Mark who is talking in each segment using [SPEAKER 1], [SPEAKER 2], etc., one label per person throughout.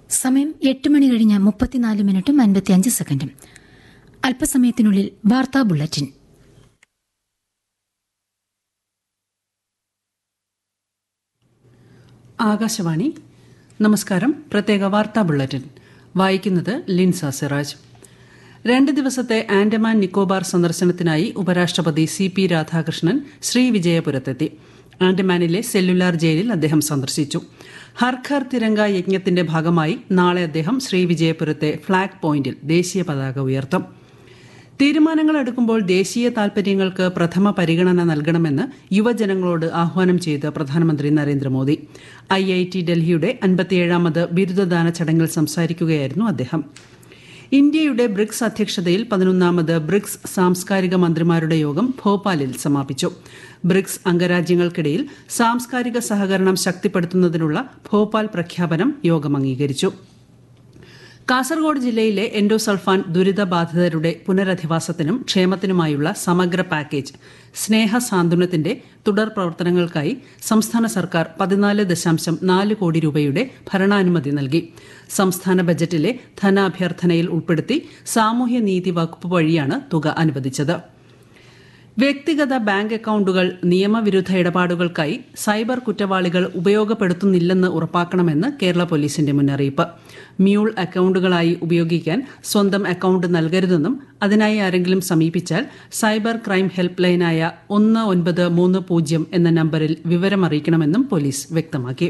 [SPEAKER 1] സമയം എട്ട് മണി കഴിഞ്ഞ് മുപ്പത്തിനാല് മിനിറ്റും അൻപത്തിയഞ്ച് സെക്കൻഡും അല്പസമയത്തിനുള്ളിൽ വാർത്താ ബുള്ളറ്റിൻ
[SPEAKER 2] ആകാശവാണി നമസ്കാരം പ്രത്യേക വാർത്താ ബുള്ളറ്റിൻ വായിക്കുന്നത് ലിൻസ സിറാജ് രണ്ട് ദിവസത്തെ ആൻഡമാൻ നിക്കോബാർ സന്ദർശനത്തിനായി ഉപരാഷ്ട്രപതി സി പി രാധാകൃഷ്ണൻ ശ്രീവിജയപുരത്തെത്തി ആൻഡമാനിലെ സെല്ലുലാർ ജയിലിൽ അദ്ദേഹം സന്ദർശിച്ചു ഹർ ഘർ തിരങ്ക യജ്ഞത്തിന്റെ ഭാഗമായി നാളെ അദ്ദേഹം ശ്രീവിജയപുരത്തെ ഫ്ളാഗ് പോയിന്റിൽ ദേശീയ പതാക ഉയർത്തും തീരുമാനങ്ങൾ എടുക്കുമ്പോൾ ദേശീയ താൽപര്യങ്ങൾക്ക് പ്രഥമ പരിഗണന നൽകണമെന്ന് യുവജനങ്ങളോട് ആഹ്വാനം ചെയ്ത് പ്രധാനമന്ത്രി നരേന്ദ്രമോദി ഐ ഐ ടി ഡൽഹിയുടെ അൻപത്തിയേഴാമത് ബിരുദദാന ചടങ്ങിൽ സംസാരിക്കുകയായിരുന്നു അദ്ദേഹം ഇന്ത്യയുടെ ബ്രിക്സ് അധ്യക്ഷതയിൽ പതിനൊന്നാമത് ബ്രിക്സ് സാംസ്കാരിക മന്ത്രിമാരുടെ യോഗം ഭോപ്പാലിൽ സമാപിച്ചു ബ്രിക്സ് അംഗരാജ്യങ്ങൾക്കിടയിൽ സാംസ്കാരിക സഹകരണം ശക്തിപ്പെടുത്തുന്നതിനുള്ള ഭോപ്പാൽ പ്രഖ്യാപനം യോഗം അംഗീകരിച്ചു കാസർഗോഡ് ജില്ലയിലെ എൻഡോസൾഫാൻ ദുരിതബാധിതരുടെ പുനരധിവാസത്തിനും ക്ഷേമത്തിനുമായുള്ള സമഗ്ര പാക്കേജ് സ്നേഹ സാന്ത്വനത്തിന്റെ തുടർ പ്രവർത്തനങ്ങൾക്കായി സംസ്ഥാന സർക്കാർ പതിനാല് ദശാംശം നാല് കോടി രൂപയുടെ ഭരണാനുമതി നൽകി സംസ്ഥാന ബജറ്റിലെ ധനാഭ്യർത്ഥനയിൽ ഉൾപ്പെടുത്തി സാമൂഹ്യനീതി വകുപ്പ് വഴിയാണ് തുക അനുവദിച്ചത് വ്യക്തിഗത ബാങ്ക് അക്കൌണ്ടുകൾ നിയമവിരുദ്ധ ഇടപാടുകൾക്കായി സൈബർ കുറ്റവാളികൾ ഉപയോഗപ്പെടുത്തുന്നില്ലെന്ന് ഉറപ്പാക്കണമെന്ന് കേരള പോലീസിന്റെ മുന്നറിയിപ്പ് മ്യൂൾ അക്കൌണ്ടുകളായി ഉപയോഗിക്കാൻ സ്വന്തം അക്കൌണ്ട് നൽകരുതെന്നും അതിനായി ആരെങ്കിലും സമീപിച്ചാൽ സൈബർ ക്രൈം ഹെൽപ്പ് ലൈനായ ഒന്ന് ഒൻപത് മൂന്ന് പൂജ്യം എന്ന നമ്പറിൽ വിവരമറിയിക്കണമെന്നും പോലീസ് വ്യക്തമാക്കി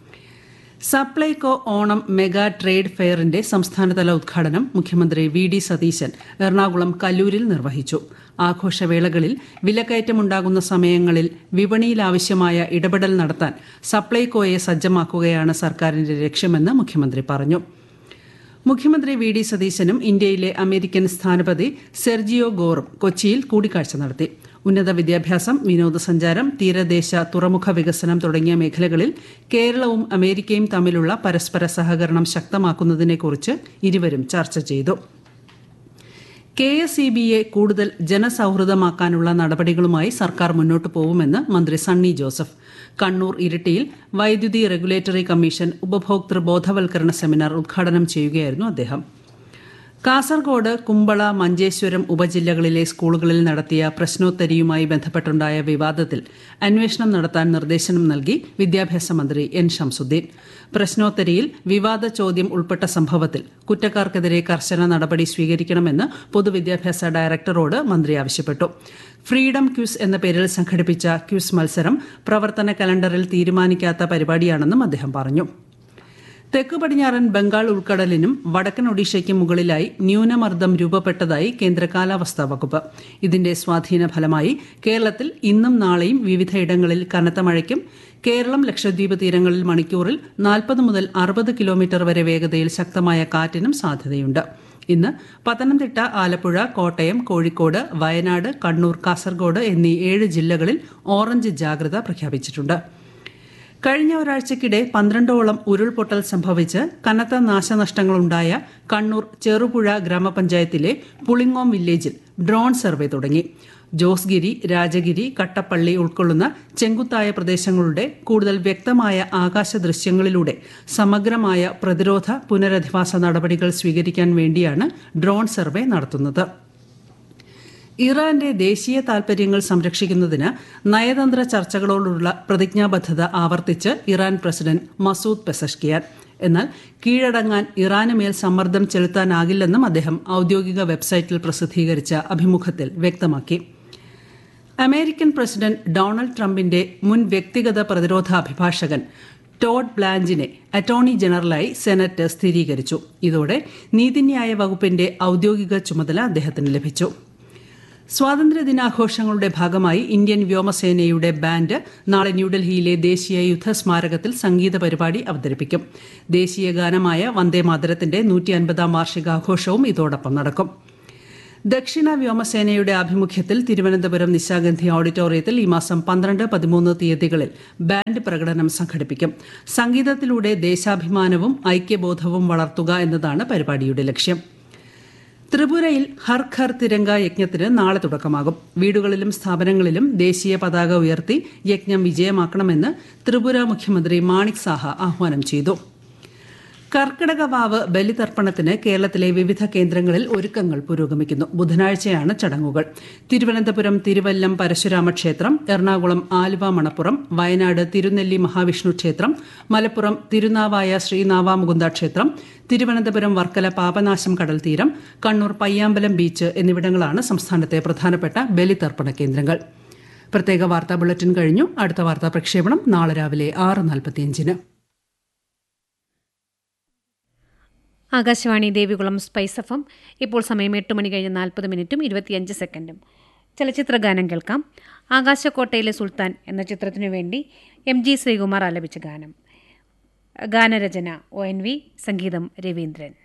[SPEAKER 2] സപ്ലൈകോ ഓണം മെഗാ ട്രേഡ് ഫെയറിന്റെ സംസ്ഥാനതല ഉദ്ഘാടനം മുഖ്യമന്ത്രി വി ഡി സതീശൻ എറണാകുളം കല്ലൂരിൽ നിർവഹിച്ചു ആഘോഷവേളകളിൽ വിലക്കയറ്റമുണ്ടാകുന്ന സമയങ്ങളിൽ വിപണിയിൽ ആവശ്യമായ ഇടപെടൽ നടത്താൻ സപ്ലൈകോയെ സജ്ജമാക്കുകയാണ് സർക്കാരിന്റെ ലക്ഷ്യമെന്ന് മുഖ്യമന്ത്രി പറഞ്ഞു മുഖ്യമന്ത്രി വി ഡി സതീശനും ഇന്ത്യയിലെ അമേരിക്കൻ സ്ഥാനപതി സെർജിയോ ഗോറും കൊച്ചിയിൽ കൂടിക്കാഴ്ച നടത്തി ഉന്നത വിദ്യാഭ്യാസം വിനോദസഞ്ചാരം തീരദേശ തുറമുഖ വികസനം തുടങ്ങിയ മേഖലകളിൽ കേരളവും അമേരിക്കയും തമ്മിലുള്ള പരസ്പര സഹകരണം ശക്തമാക്കുന്നതിനെക്കുറിച്ച് ഇരുവരും ചർച്ച ചെയ്തു കെ എസ് ഇ ബിയെ കൂടുതൽ ജനസൌഹൃദമാക്കാനുള്ള നടപടികളുമായി സർക്കാർ മുന്നോട്ട് പോകുമെന്ന് മന്ത്രി സണ്ണി ജോസഫ് കണ്ണൂർ ഇരിട്ടിയിൽ വൈദ്യുതി റെഗുലേറ്ററി കമ്മീഷൻ ഉപഭോക്തൃ ബോധവൽക്കരണ സെമിനാർ ഉദ്ഘാടനം ചെയ്യുകയായിരുന്നു അദ്ദേഹം കാസർഗോഡ് കുമ്പള മഞ്ചേശ്വരം ഉപജില്ലകളിലെ സ്കൂളുകളിൽ നടത്തിയ പ്രശ്നോത്തരിയുമായി ബന്ധപ്പെട്ടുണ്ടായ വിവാദത്തിൽ അന്വേഷണം നടത്താൻ നിർദ്ദേശം നൽകി വിദ്യാഭ്യാസ മന്ത്രി എൻ ഷംസുദ്ദീൻ പ്രശ്നോത്തരിയിൽ വിവാദ ചോദ്യം ഉൾപ്പെട്ട സംഭവത്തിൽ കുറ്റക്കാർക്കെതിരെ കർശന നടപടി സ്വീകരിക്കണമെന്ന് പൊതുവിദ്യാഭ്യാസ ഡയറക്ടറോട് മന്ത്രി ആവശ്യപ്പെട്ടു ഫ്രീഡം ക്യൂസ് എന്ന പേരിൽ സംഘടിപ്പിച്ച ക്യൂസ് മത്സരം പ്രവർത്തന കലണ്ടറിൽ തീരുമാനിക്കാത്ത പരിപാടിയാണെന്നും അദ്ദേഹം പറഞ്ഞു തെക്കു പടിഞ്ഞാറൻ ബംഗാൾ ഉൾക്കടലിനും വടക്കൻ ഒഡീഷയ്ക്കും മുകളിലായി ന്യൂനമർദ്ദം രൂപപ്പെട്ടതായി കേന്ദ്ര കാലാവസ്ഥാ വകുപ്പ് ഇതിന്റെ സ്വാധീന ഫലമായി കേരളത്തിൽ ഇന്നും നാളെയും വിവിധയിടങ്ങളിൽ കനത്ത മഴയ്ക്കും കേരളം ലക്ഷദ്വീപ് തീരങ്ങളിൽ മണിക്കൂറിൽ നാൽപ്പത് മുതൽ അറുപത് കിലോമീറ്റർ വരെ വേഗതയിൽ ശക്തമായ കാറ്റിനും സാധ്യതയുണ്ട് ഇന്ന് പത്തനംതിട്ട ആലപ്പുഴ കോട്ടയം കോഴിക്കോട് വയനാട് കണ്ണൂർ കാസർഗോഡ് എന്നീ ഏഴ് ജില്ലകളിൽ ഓറഞ്ച് ജാഗ്രത പ്രഖ്യാപിച്ചിട്ടുണ്ട് കഴിഞ്ഞ ഒരാഴ്ചക്കിടെ പന്ത്രണ്ടോളം ഉരുൾപൊട്ടൽ സംഭവിച്ച് കനത്ത നാശനഷ്ടങ്ങളുണ്ടായ കണ്ണൂർ ചെറുപുഴ ഗ്രാമപഞ്ചായത്തിലെ പുളിങ്ങോം വില്ലേജിൽ ഡ്രോൺ സർവേ തുടങ്ങി ജോസ്ഗിരി രാജഗിരി കട്ടപ്പള്ളി ഉൾക്കൊള്ളുന്ന ചെങ്കുത്തായ പ്രദേശങ്ങളുടെ കൂടുതൽ വ്യക്തമായ ആകാശ ദൃശ്യങ്ങളിലൂടെ സമഗ്രമായ പ്രതിരോധ പുനരധിവാസ നടപടികൾ സ്വീകരിക്കാൻ വേണ്ടിയാണ് ഡ്രോൺ സർവേ നടത്തുന്നത് ഇറാന്റെ ദേശീയ താൽപര്യങ്ങൾ സംരക്ഷിക്കുന്നതിന് നയതന്ത്ര ചർച്ചകളോടുള്ള പ്രതിജ്ഞാബദ്ധത ആവർത്തിച്ച് ഇറാൻ പ്രസിഡന്റ് മസൂദ് പെസഷ്കിയാൻ എന്നാൽ കീഴടങ്ങാൻ ഇറാന് മേൽ സമ്മർദ്ദം ചെലുത്താനാകില്ലെന്നും അദ്ദേഹം ഔദ്യോഗിക വെബ്സൈറ്റിൽ പ്രസിദ്ധീകരിച്ച അഭിമുഖത്തിൽ വ്യക്തമാക്കി അമേരിക്കൻ പ്രസിഡന്റ് ഡൊണാൾഡ് ട്രംപിന്റെ മുൻ വ്യക്തിഗത പ്രതിരോധ അഭിഭാഷകൻ ടോഡ് ബ്ലാഞ്ചിനെ അറ്റോർണി ജനറലായി സെനറ്റ് സ്ഥിരീകരിച്ചു ഇതോടെ നീതിന്യായ വകുപ്പിന്റെ ഔദ്യോഗിക ചുമതല അദ്ദേഹത്തിന് ലഭിച്ചു സ്വാതന്ത്ര്യദിനാഘോഷങ്ങളുടെ ഭാഗമായി ഇന്ത്യൻ വ്യോമസേനയുടെ ബാൻഡ് നാളെ ന്യൂഡൽഹിയിലെ ദേശീയ യുദ്ധസ്മാരകത്തിൽ സംഗീത പരിപാടി അവതരിപ്പിക്കും ദേശീയ ഗാനമായ വന്ദേമാതരത്തിന്റെ നൂറ്റി അൻപതാം വാർഷികാഘോഷവും ഇതോടൊപ്പം നടക്കും ദക്ഷിണ വ്യോമസേനയുടെ ആഭിമുഖ്യത്തിൽ തിരുവനന്തപുരം നിശാഗന്ധി ഓഡിറ്റോറിയത്തിൽ ഈ മാസം പന്ത്രണ്ട് പതിമൂന്ന് തീയതികളിൽ ബാൻഡ് പ്രകടനം സംഘടിപ്പിക്കും സംഗീതത്തിലൂടെ ദേശാഭിമാനവും ഐക്യബോധവും വളർത്തുക എന്നതാണ് പരിപാടിയുടെ ലക്ഷ്യം ത്രിപുരയിൽ ഹർ ഘർ തിരങ്ക യജ്ഞത്തിന് നാളെ തുടക്കമാകും വീടുകളിലും സ്ഥാപനങ്ങളിലും ദേശീയ പതാക ഉയർത്തി യജ്ഞം വിജയമാക്കണമെന്ന് ത്രിപുര മുഖ്യമന്ത്രി മാണിക് സാഹ ആഹ്വാനം ചെയ്തു കർക്കിടക വാവ് ബലിതർപ്പണത്തിന് കേരളത്തിലെ വിവിധ കേന്ദ്രങ്ങളിൽ ഒരുക്കങ്ങൾ പുരോഗമിക്കുന്നു ബുധനാഴ്ചയാണ് ചടങ്ങുകൾ തിരുവനന്തപുരം തിരുവല്ലം പരശുരാമ ക്ഷേത്രം എറണാകുളം ആലുവ മണപ്പുറം വയനാട് തിരുനെല്ലി മഹാവിഷ്ണു ക്ഷേത്രം മലപ്പുറം തിരുനാവായ ശ്രീനാവാമുകുന്ദ ക്ഷേത്രം തിരുവനന്തപുരം വർക്കല പാപനാശം കടൽ തീരം കണ്ണൂർ പയ്യാമ്പലം ബീച്ച് എന്നിവിടങ്ങളാണ് സംസ്ഥാനത്തെ പ്രധാനപ്പെട്ട ബലിതർപ്പണ കേന്ദ്രങ്ങൾ പ്രത്യേക വാർത്താ ബുള്ളറ്റിൻ കഴിഞ്ഞു അടുത്ത വാർത്താ പ്രക്ഷേപണം നാളെ രാവിലെ ആറ് നാൽപ്പത്തിയഞ്ചിന്
[SPEAKER 3] Akashvani Devikulam spice F M ഇപ്പോൾ സമയം എട്ട് മണി കഴിഞ്ഞ് നാൽപ്പത് മിനിറ്റും ഇരുപത്തിയഞ്ച് സെക്കൻഡും ചലച്ചിത്ര ഗാനം കേൾക്കാം ആകാശക്കോട്ടയിലെ സുൽത്താൻ എന്ന ചിത്രത്തിനു വേണ്ടി എം ജി ശ്രീകുമാർ ആലപിച്ച ഗാനം ഗാനരചന ഒ എൻ വി സംഗീതം രവീന്ദ്രൻ